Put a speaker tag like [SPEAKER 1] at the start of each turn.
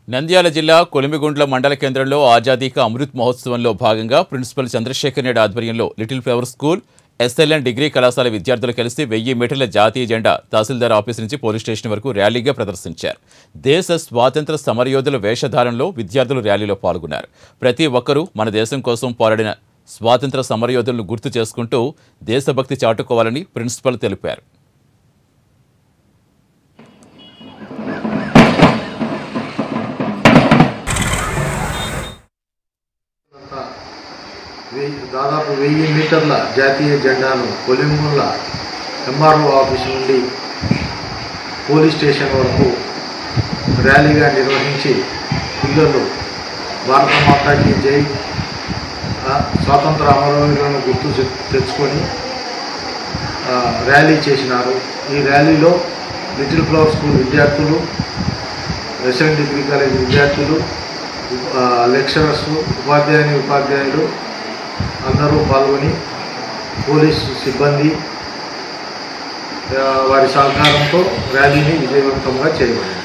[SPEAKER 1] నంద్యాల జిల్లా కొలిమిగుండ్ల మండల కేంద్రంలో ఆజాదీ కా అమృత్ మహోత్సవంలో భాగంగా ప్రిన్సిపల్ చంద్రశేఖర్ నాయుడు ఆధ్వర్యంలో little flower school SLN degree కళాశాల విద్యార్థులు కలిసి వెయ్యి మీటర్ల జాతీయ జెండా తహసీల్దార్ ఆఫీస్ నుంచి పోలీస్ స్టేషన్ వరకు ర్యాలీగా ప్రదర్శించారు దేశ స్వాతంత్ర సమరయోధుల వేషధారణలో విద్యార్థులు ర్యాలీలో పాల్గొన్నారు ప్రతి ఒక్కరూ మన దేశం కోసం పోరాడిన స్వాతంత్ర సమరయోధులను గుర్తు చేసుకుంటూ దేశభక్తి చాటుకోవాలని ప్రిన్సిపల్ తెలిపారు
[SPEAKER 2] అంతా వెయ్యి దాదాపు వెయ్యి మీటర్ల జాతీయ జెండాను కొలింగుల ఎంఆర్ఓ ఆఫీస్ నుండి పోలీస్ స్టేషన్ వరకు ర్యాలీగా నిర్వహించి పిల్లలు భారత మాతాకి జై ఆ, స్వాతంత్ర అమరవీరులను గుర్తు తె- తెచ్చుకొని ఆ, ర్యాలీ చేసినారు ఈ ర్యాలీలో లిటిల్ ఫ్లవర్ స్కూల్ విద్యార్థులు రెసిడెంట్ డిగ్రీ కాలేజ్ విద్యార్థులు ఆ, లెక్చరర్స్ ఉపాధ్యాయుని ఉపాధ్యాయులు అందరూ పాల్గొని పోలీసు సిబ్బంది ఆ, వారి సహకారంతో ర్యాలీని విజయవంతంగా చేయబడింది